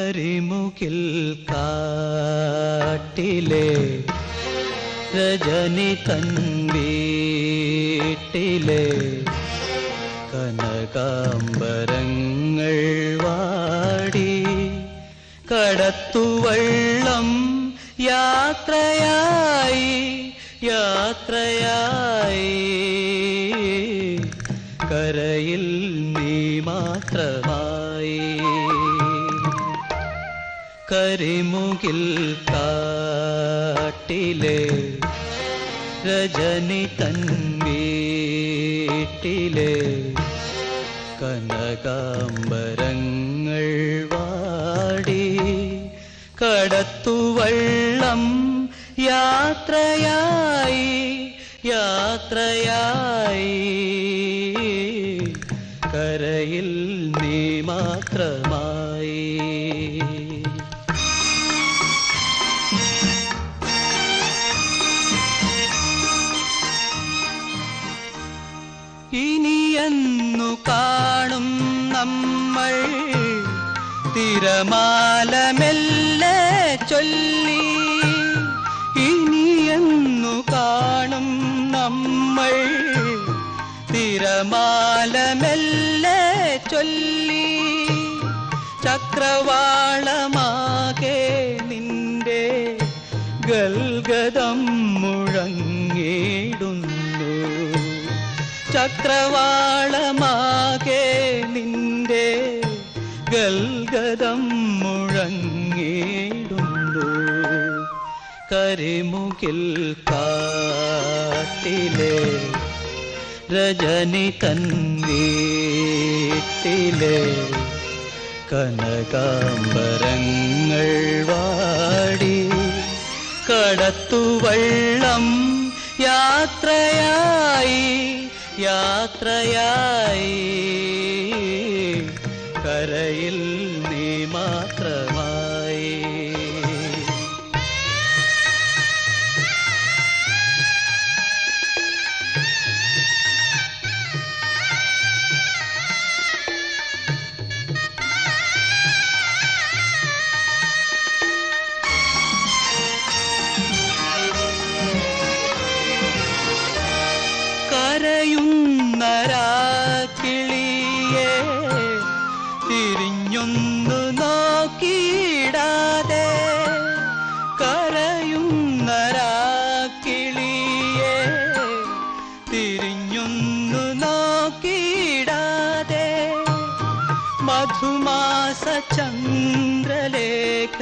കരിമുകിൽ കാട്ടിലെ രജനി തൻ വീട്ടിലെ കനകാംബരങ്ങൾ വാടി കടത്തുവള്ളം യാത്രയായി യാത്രയായി കരയിൽ നീ മാത്രമായി കരിമുകിൽ കാട്ടിലെ രജനി തൻ വീട്ടിലെ കനകാംബരങ്ങൾ വാടി കടത്തുവള്ളം യാത്രയായി യാത്രയായി കരയിൽ നീ മാത്രമായി ഇനിയെന്നു കാണും നമ്മൾ തിരമാല മെല്ലെ ചൊല്ലി ഇനിയെന്നു കാണും നമ്മൾ തിരമാല മെല്ലെ ചൊല്ലി ചക്രവാളമാകെ നിന്റെ ഗൽഗതം മുഴങ്ങിടുന്നു ചക്രവാളമാകെ നിന്റെ ഗൽഗതം മുഴങ്ങിടുന്നു കരിമുകിൽ കാട്ടിലെ രജനി തൻ വീട്ടിലെ കനകാംബരങ്ങൾ വാടി കടത്തുവള്ളം യാത്രയായി യാത്രയായി കരയിൽ നീ മാത്രമായി കരയുന്ന രാക്കിളിയെ തിരിഞ്ഞൊന്നു നോക്കിയിടാതെ കരയുന്ന രാക്കിളിയെ തിരിഞ്ഞൊന്നു നോക്കിയിടാതെ മധുമാസ ചന്ദ്രലേഖ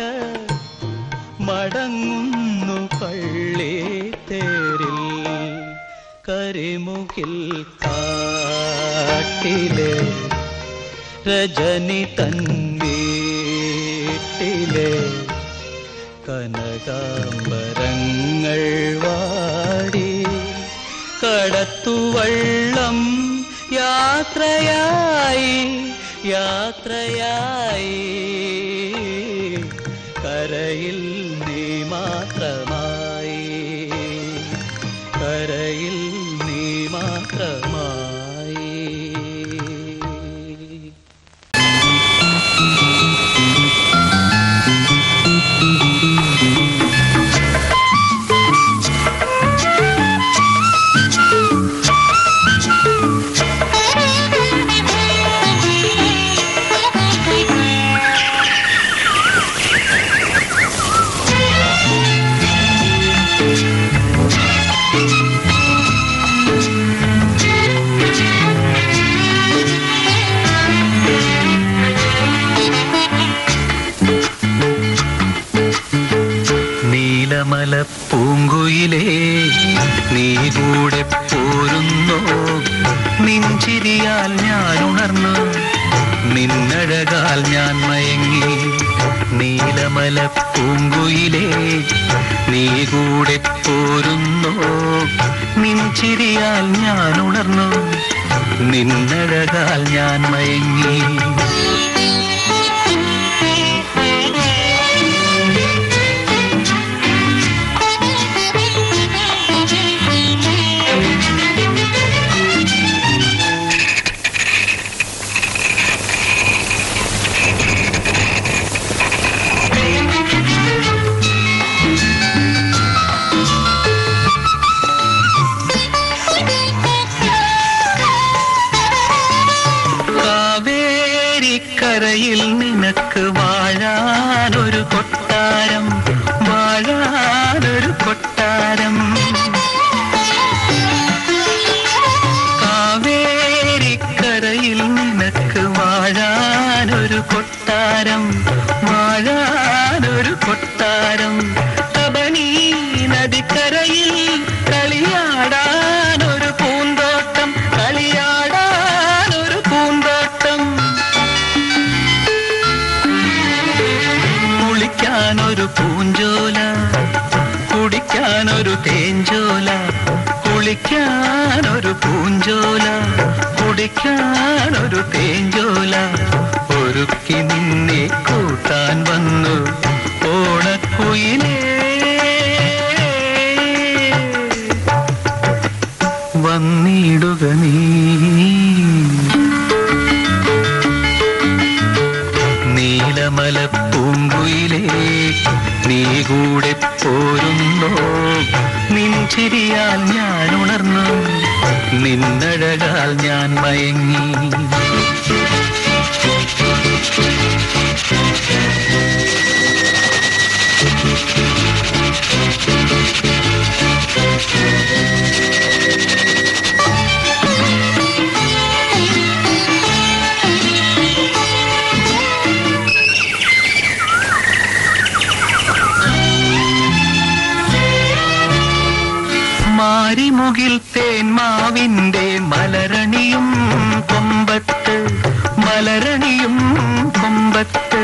മടങ്ങുന്നു പള്ളി തേരിൽ കരിമുകിൽ കാട്ടിലെ രജനി തൻ വീട്ടിലെ കനകാംബരങ്ങൾ വാടി കടത്തുവള്ളം യാത്രയായി യാത്രയായി കരയിൽ നീ മാത്രമായി കരയിൽ നീ മാത്രമായി നീലമല പൂങ്കുയിലേ നീ കൂടെ പോരുന്നോ നിഞ്ചിരിയാൽ ഞാൻ ഉണർന്നു നിന്നഴകാൽ ഞാൻ മയങ്ങി നീലമല പൂങ്കുയിലേ നീ കൂടെ പോരുന്നോ നിൻചിരിയാൽ ഞാൻ ഉണർന്നു നിന്നഴകാൽ ഞാൻ മയങ്ങി നീലമലപ്പൂങ്കുയിലേക്കരയിൽ നിനക്ക് വാഴാനൊരു കൊട്ടാരം വാഴാനൊരു കൊട്ടാരം കാവേരിക്കരയിൽ നിനക്ക് വാഴാനൊരു കൊട്ടാരം വാഴാനൊരു കൊട്ടാരം കബനി നദിക്കരയിൽ കളിയാടാനൊരു പൂന്തോട്ടം കളിയാടാനൊരു പൂന്തോട്ടം കുളിക്കാനൊരു പൂഞ്ചോല കുടിക്കാനൊരു തേഞ്ചോല കുളിക്കാനൊരു പൂഞ്ചോല കുടിക്കാനൊരു തേഞ്ചോല ഒരുക്കി നിന്നെ കൂട്ടാൻ വന്നു ഓണക്കുയിലേ വന്നിടുക നീ നീലമല പൂങ്കുയിലേ നീ കൂടെ പോരുന്നോ നിൻ ചിരിയാൽ ഞാൻ ഉണർന്നു നിന്നഴകാൽ ഞാൻ മയങ്ങി മാരിമുകിൽ തേന്മാവിന്റെ മലരണിയും കൊമ്പത്ത് മലരണിയും കൊമ്പത്ത്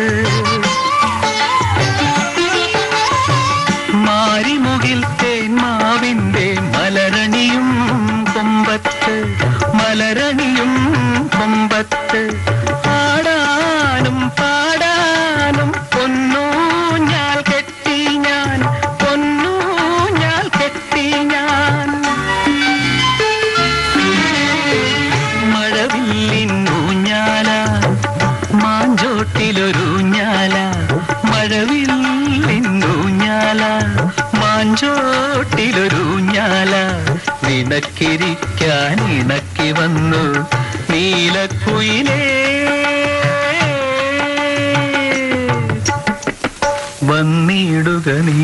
മാരിമുകിൽ തേന്മാവിന്റെ മലരണിയും കൊമ്പത്ത് മലരണിയും കൊമ്പത്ത് പാടാനും പാടാനും പൊന്നു ഞാൻ കെട്ടി ഞാൻ പൊന്നു ഞാൻ കെട്ടി ഞാൻ മഴവില്ലിന്നൂഞ്ഞാല മാഞ്ചോട്ടിലൊരൂഞ്ഞാല മഴവില്ലിന്നൂഞ്ഞാല മാഞ്ചോട്ടിലൊരൂഞ്ഞാല നിനക്കിരിക്കാൻ ഇണക്കി വന്നു നീലക്കുയിലേ വന്നിടുക നീ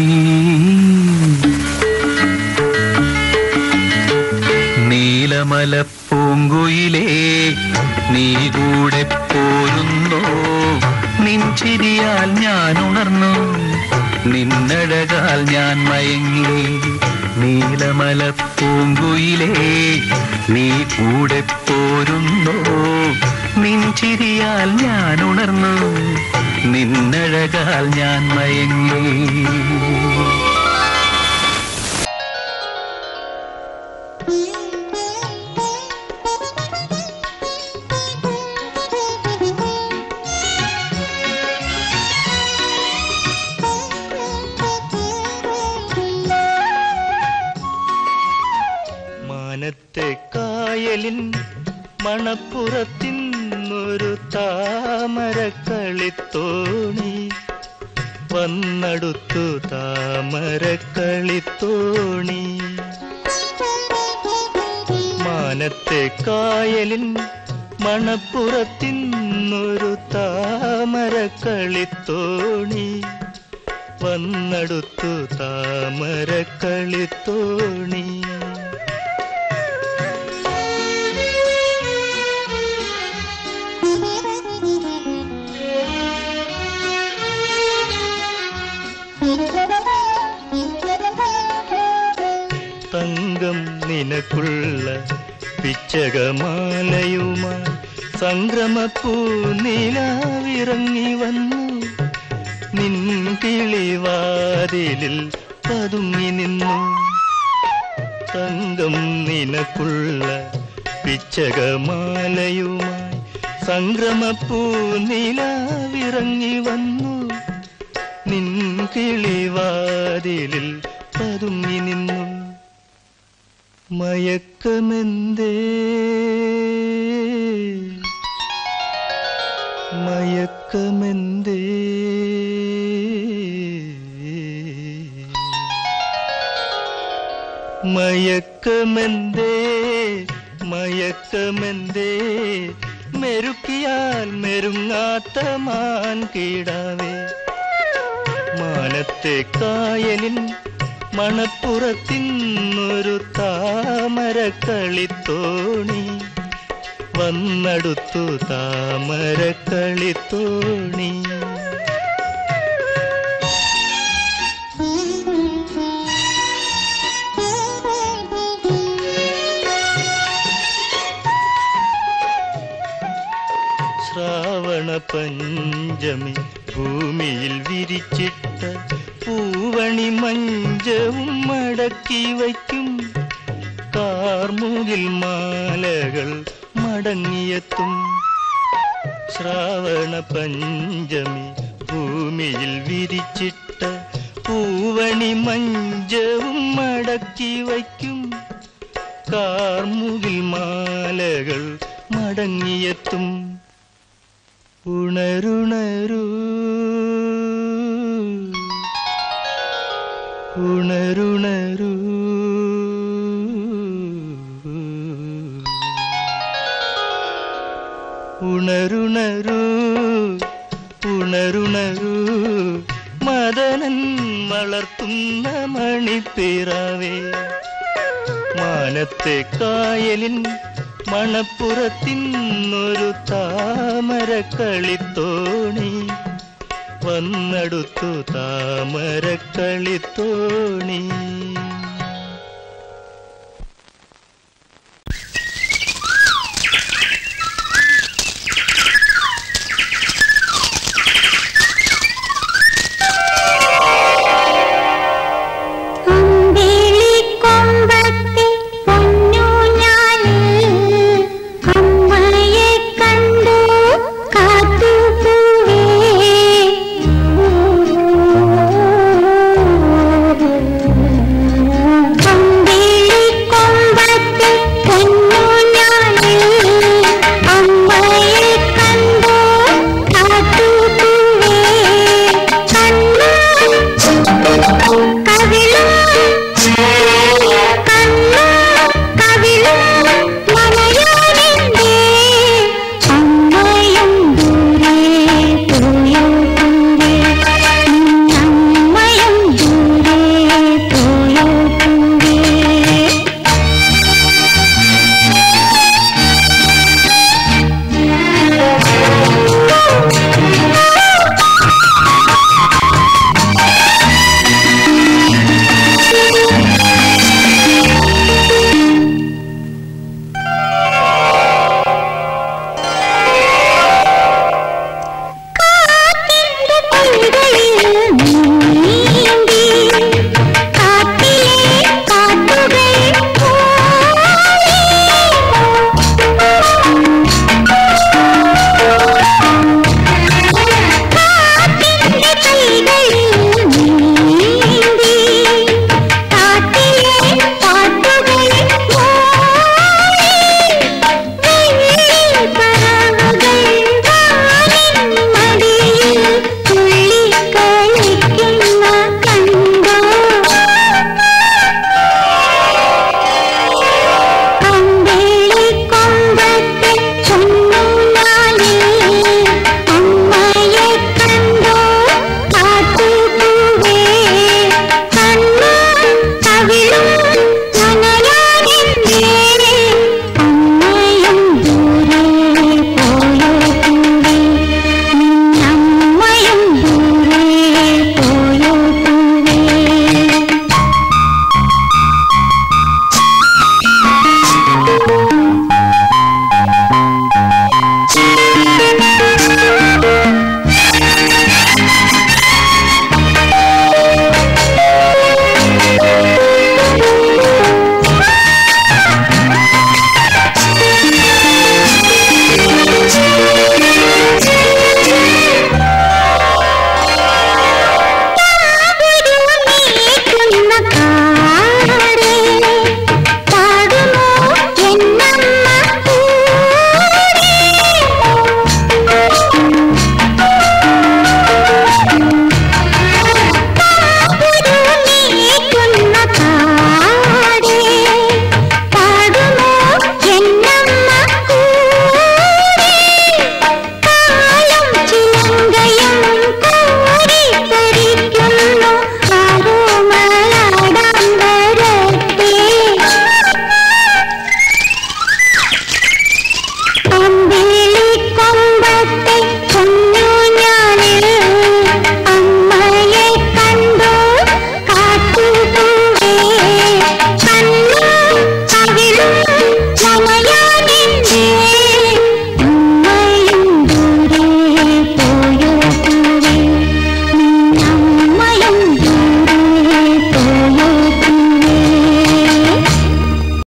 നീലമല പൂങ്കുയിലേ നീ കൂടെ പോരുന്നോ നിൻ ചിരിയാൽ ഞാൻ ഉണർന്നു നിന്നഴകാൽ ഞാൻ മയങ്ങി നീലമല പൂങ്കുയിലേ നീ കൂടെ പോരുന്നോ നിൻ ചിരിയാൽ ഞാൻ ഉണർന്നു നിന്നഴകാൽ ഞാൻ മയങ്ങി മാനത്തെ കായലിൻ മണപ്പുറത്തിന്നൊരു താമരക്കളിത്തോണി വന്നടുത്തു താമരക്കളിത്തോണി മാനത്തെ കായലിൻ മണപ്പുറത്തിന്നൊരു താമരക്കളിത്തോണി വന്നടുത്തു താമരക്കളിത്തോണി തങ്കം നിനക്കുള്ള പിച്ചകമാലയുമായി സംക്രമപ്പൂ നിലാവിറങ്ങി വന്നു നിൻ കിളിവാതിലിൽ പതുങ്ങി നിന്നു തങ്കം നിനക്കുള്ള പിച്ചകമാലയുമായി സംക്രമപ്പൂ നിലാവിറങ്ങി വന്നു നിൻ കിളിവാതിലിൽ പതുങ്ങി നിന്നു മയക്കമെന്തേ മയക്കമെന്തേ മയക്കമെന്തേ മയക്കമെന്തേ മെരുക്കിയാൽ മെരുങ്ങാത്ത മാൻ കീടാവേ മാനത്തെ കായലിൻ മണപ്പുറത്തിന്നൊരു താമര കളിത്തോണി വന്നടുത്തു താമര കളിത്തോണി ശ്രാവണ പഞ്ചമി ഭൂമിയിൽ വിരിച്ചിട്ട പൂവണി മഞ്ചവും മടക്കി വയ്ക്കും കാർമുകിൽ മാലകൾ മടങ്ങിയെത്തും ശ്രാവണ പഞ്ചമി ഭൂമിയിൽ വിരിച്ചിട്ട പൂവണി മഞ്ചവും മടക്കി വയ്ക്കും കാർമുകിൽ മാലകൾ മടങ്ങിയെത്തും ഉണരുണരൂ ഉണരുണരൂ ഉണരുണരൂ ഉണരുണരൂ മദനൻ വളർത്തുന്ന മണിപ്പിറവേ മാനത്തെ കായലിൻ മണപ്പുറത്തിന്നൊരു താമര കളിത്തോണി വന്നടുത്തു താമര കളിത്തോണി